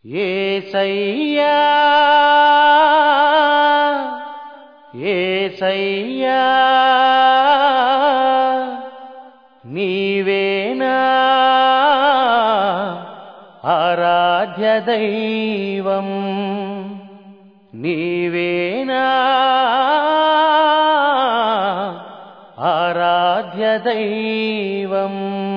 ఏసయ్యా ఏసయ్యా నీవేనా ఆరాధ్య దైవం నీవేనా ఆరాధ్య దైవం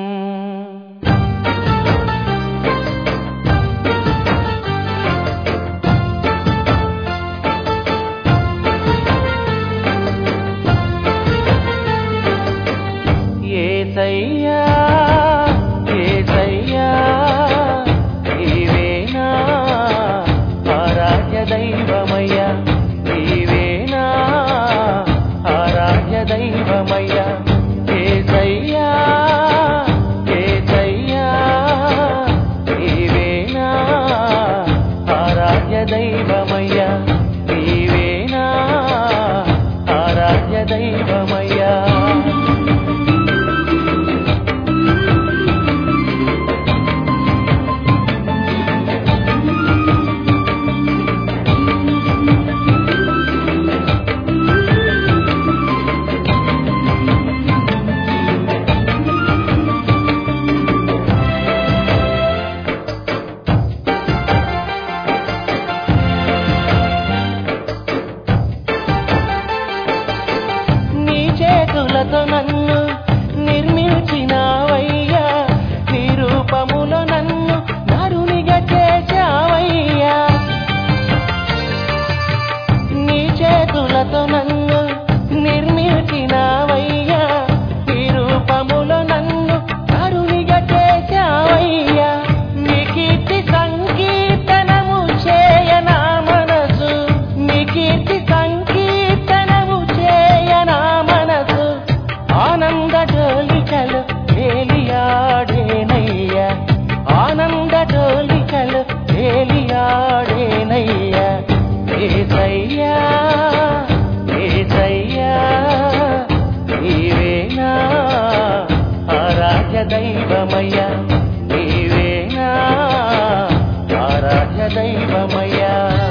ఏసయ్యా ఏసయ్యా నీవేనా ఆరాధ్య దైవమయ్యా నీవేనా ఆరాధ్య దైవమయ్యా ఏసయ్యా ఏసయ్యా నీవేనా ఆరాధ్య దైవమయ్యా నీవేనా ఆరాధ్య దైవమయ్యా నీ చేతులతో నన్ను నిర్మించినావయ్యా నీ రూపములో నన్ను నరునిగా చేశావయ్యా నీ చేతులతో నన్ను నిర్మించినావయ్యా నీ రూపములో నన్ను నరునిగా చేశావయ్యా నీ కీర్తి సంకీర్తనము చేయనా మనసు నీ కీర్తి సంకీర్తనము చేయనా మనసు ఆనంద డోలికలు తేలియాడేనయ్యా ఆనంద డోలికలు తేలియాడేనయ్యా ఏసయ్యా ఏసయ్యా నీవేనా ఆరాధ్య దైవమయ్యా నీవేనా ఆరాధ్య దైవమయ్యా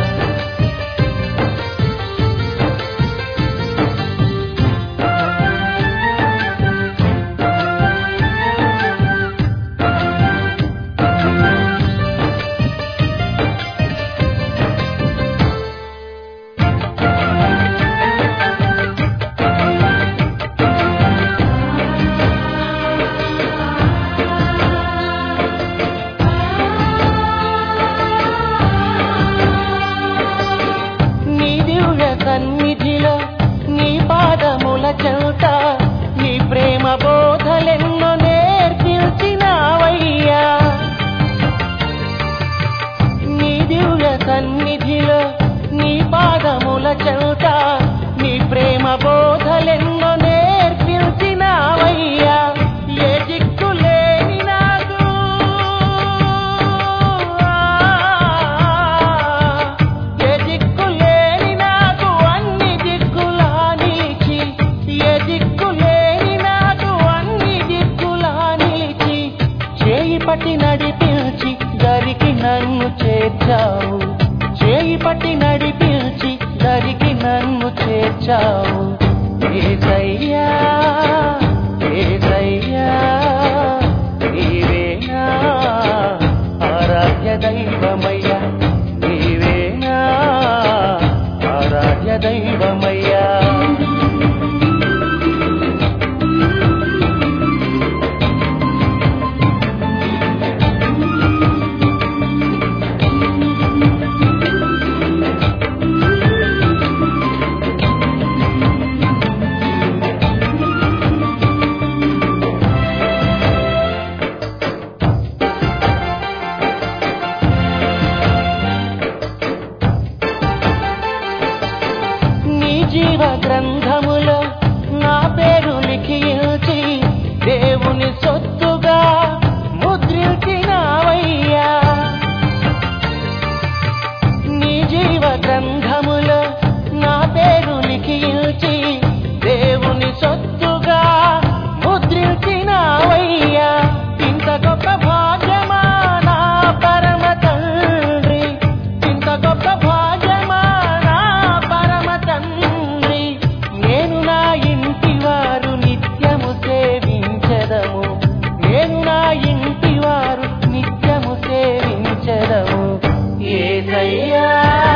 నీ దివ్య సన్నిధిలో నీ పాదముల చెవుట నీ ప్రేమ బోధలెన్నో నేర్పించినావయ్యా నీ దివ్య సన్నిధిలో నీ పాదముల చెవుట నీ ప్రేమ బోధలెన్నో నేర్పించినావయ్యా ఏ దిక్కు లేని నాకు ఏ దిక్కు లేని నాకు అన్ని దిక్కులా నీచి ఏ దిక్కు లేని నాకు అన్ని దిక్కులా నీచి చేయి పట్టి నడిపించి దరికి నన్ను చేర్చావు చేయి పట్టి నడిపించి దరికి నన్ను చేర్చావు ఏసయ్యా ఏసయ్యా నీవేనా ఆరాధ్య దైవమయ్యా నీవేనా ఆరాధ్య దైవమయ్యా ఇంటి వారు నిత్యము సేవించదము ఏసయ్యా